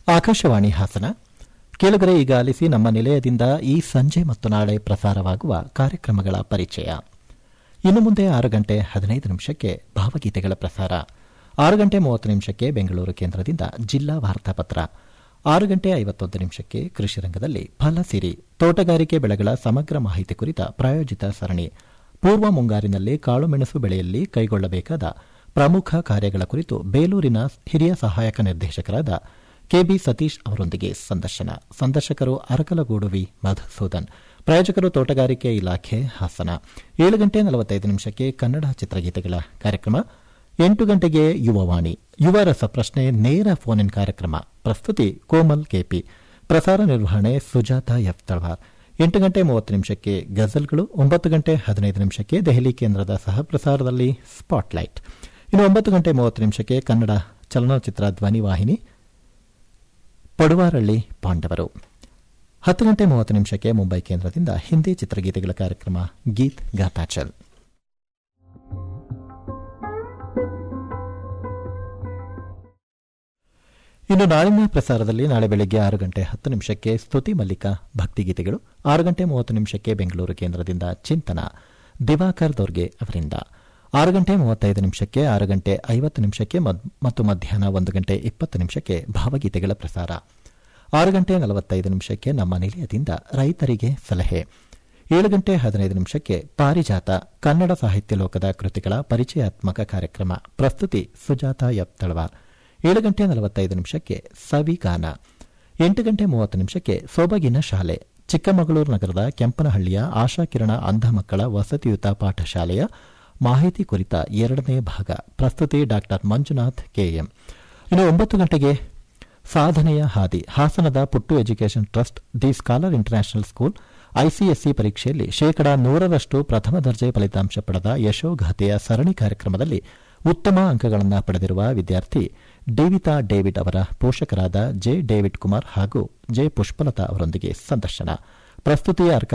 ಆಕಾಶವಾಣಿ ಹಾಸನ ಕೇಳುಗರೆ ಈಗ ಆಲಿಸಿ ನಮ್ಮ ನಿಲಯದಿಂದ ಈ ಸಂಜೆ ಮತ್ತು ನಾಳೆ ಪ್ರಸಾರವಾಗುವ ಕಾರ್ಯಕ್ರಮಗಳ ಪರಿಚಯ ಇನ್ನು ಮುಂದೆ ಆರು ಗಂಟೆ ಹದಿನೈದು ನಿಮಿಷಕ್ಕೆ ಭಾವಗೀತೆಗಳ ಪ್ರಸಾರ ಆರು ಗಂಟೆ ಮೂವತ್ತು ನಿಮಿಷಕ್ಕೆ ಬೆಂಗಳೂರು ಕೇಂದ್ರದಿಂದ ಜಿಲ್ಲಾ ವಾರ್ತಾಪತ್ರ ಆರು ಗಂಟೆ ಐವತ್ತೊಂದು ನಿಮಿಷಕ್ಕೆ ಕೃಷಿ ರಂಗದಲ್ಲಿ ಫಲಸಿರಿ ತೋಟಗಾರಿಕೆ ಬೆಳೆಗಳ ಸಮಗ್ರ ಮಾಹಿತಿ ಕುರಿತ ಪ್ರಾಯೋಜಿತ ಸರಣಿ ಪೂರ್ವ ಮುಂಗಾರಿನಲ್ಲಿ ಕಾಳುಮೆಣಸು ಬೆಳೆಯಲ್ಲಿ ಕೈಗೊಳ್ಳಬೇಕಾದ ಪ್ರಮುಖ ಕಾರ್ಯಗಳ ಕುರಿತು ಬೇಲೂರಿನ ಹಿರಿಯ ಸಹಾಯಕ ನಿರ್ದೇಶಕರಾದ ಕೆಬಿ ಸತೀಶ್ ಅವರೊಂದಿಗೆ ಸಂದರ್ಶನ ಸಂದರ್ಶಕರು ಅರಕಲಗೂಡು ವಿ ಮಧುಸೂದನ್ ಪ್ರಾಯೋಜಕರು ತೋಟಗಾರಿಕೆ ಇಲಾಖೆ ಹಾಸನ ಏಳು ಗಂಟೆ ನಲವತ್ತೈದು ನಿಮಿಷಕ್ಕೆ ಕನ್ನಡ ಚಿತ್ರಗೀತೆಗಳ ಕಾರ್ಯಕ್ರಮ ಎಂಟು ಗಂಟೆಗೆ ಯುವವಾಣಿ ಯುವ ರಸಪ್ರಶ್ನೆ ನೇರ ಫೋನ್ ಇನ್ ಕಾರ್ಯಕ್ರಮ ಪ್ರಸ್ತುತಿ ಕೋಮಲ್ ಕೆಪಿ ಪ್ರಸಾರ ನಿರ್ವಹಣೆ ಸುಜಾತ ಎಫ್ ತಳವಾರ್ ಎಂಟು ಗಂಟೆ ಮೂವತ್ತು ನಿಮಿಷಕ್ಕೆ ಗಜಲ್ಗಳು ಒಂಬತ್ತು ಗಂಟೆ ಹದಿನೈದು ನಿಮಿಷಕ್ಕೆ ದೆಹಲಿ ಕೇಂದ್ರದ ಸಹ ಪ್ರಸಾರದಲ್ಲಿ ಸ್ಪಾಟ್ಲೈಟ್ ಇನ್ನು ಒಂಬತ್ತು ಗಂಟೆ ಮೂವತ್ತು ನಿಮಿಷಕ್ಕೆ ಕನ್ನಡ ಚಲನಚಿತ್ರ ಧ್ವನಿವಾಹಿನಿ ಪಡುವಾರಳ್ಳಿ ಪಾಂಡವರು ಹತ್ತು ಗಂಟೆ ಮೂವತ್ತು ನಿಮಿಷಕ್ಕೆ ಮುಂಬೈ ಕೇಂದ್ರದಿಂದ ಹಿಂದಿ ಚಿತ್ರಗೀತೆಗಳ ಕಾರ್ಯಕ್ರಮ ಗೀತ್ ಗಾತಾಚಲ್ ಇನ್ನು ನಾಳಿನ ಪ್ರಸಾರದಲ್ಲಿ ನಾಳೆ ಬೆಳಗ್ಗೆ ಆರು ಗಂಟೆ ಹತ್ತು ನಿಮಿಷಕ್ಕೆ ಸ್ತುತಿ ಮಲ್ಲಿಕ ಭಕ್ತಿಗೀತೆಗಳು ಆರು ಗಂಟೆ ಮೂವತ್ತು ನಿಮಿಷಕ್ಕೆ ಬೆಂಗಳೂರು ಕೇಂದ್ರದಿಂದ ಚಿಂತನ ದಿವಾಕರ್ ದೊರ್ಗೆ ಅವರಿಂದ ಆರು ಗಂಟೆ ಮೂವತ್ತೈದು ನಿಮಿಷಕ್ಕೆ ಆರು ಗಂಟೆ ಐವತ್ತು ನಿಮಿಷಕ್ಕೆ ಮತ್ತು ಮಧ್ಯಾಹ್ನ ಒಂದು ಗಂಟೆ ಇಪ್ಪತ್ತು ನಿಮಿಷಕ್ಕೆ ಭಾವಗೀತೆಗಳ ಪ್ರಸಾರ ಆರು ಗಂಟೆ ನಲವತ್ತೈದು ನಿಮಿಷಕ್ಕೆ ನಮ್ಮ ನಿಲಯದಿಂದ ರೈತರಿಗೆ ಸಲಹೆ ಏಳು ಗಂಟೆ ಹದಿನೈದು ನಿಮಿಷಕ್ಕೆ ಪಾರಿಜಾತ ಕನ್ನಡ ಸಾಹಿತ್ಯ ಲೋಕದ ಕೃತಿಗಳ ಪರಿಚಯಾತ್ಮಕ ಕಾರ್ಯಕ್ರಮ ಪ್ರಸ್ತುತಿ ಸುಜಾತ ಎಫ್ ತಳವಾರ್ ಏಳು ಗಂಟೆ ನಲವತ್ತೈದು ನಿಮಿಷಕ್ಕೆ ಸವಿಗಾನ ಎಂಟು ಗಂಟೆ ಮೂವತ್ತು ನಿಮಿಷಕ್ಕೆ ಸೊಬಗಿನ ಶಾಲೆ ಚಿಕ್ಕಮಗಳೂರು ನಗರದ ಕೆಂಪನಹಳ್ಳಿಯ ಆಶಾಕಿರಣ ಅಂಧ ಮಕ್ಕಳ ವಸತಿಯುತ ಪಾಠಶಾಲೆಯ ಮಾಹಿತಿ ಕುರಿತ ಎರಡನೇ ಭಾಗ ಪ್ರಸ್ತುತಿ ಡಾ ಮಂಜುನಾಥ್ ಕೆಎಂ ಇನ್ನು ಒಂಬತ್ತು ಗಂಟೆಗೆ ಸಾಧನೆಯ ಹಾದಿ ಹಾಸನದ Puttu education trust the scholar international school ICSE ಪರೀಕ್ಷೆಯಲ್ಲಿ ಶೇಕಡಾ ನೂರರಷ್ಟು ಪ್ರಥಮ ದರ್ಜೆ ಫಲಿತಾಂಶ ಪಡೆದ ಯಶೋಗಾಥೆಯ ಸರಣಿ ಕಾರ್ಯಕ್ರಮದಲ್ಲಿ ಉತ್ತಮ ಅಂಕಗಳನ್ನು ಪಡೆದಿರುವ ವಿದ್ಯಾರ್ಥಿ ಡೇವಿತಾ ಡೇವಿಡ್ ಅವರ ಪೋಷಕರಾದ ಜೆ ಡೇವಿಡ್ ಕುಮಾರ್ ಹಾಗೂ ಜೆ ಪುಷ್ಪಲತಾ ಅವರೊಂದಿಗೆ ಸಂದರ್ಶನ ಪ್ರಸ್ತುತಿಯ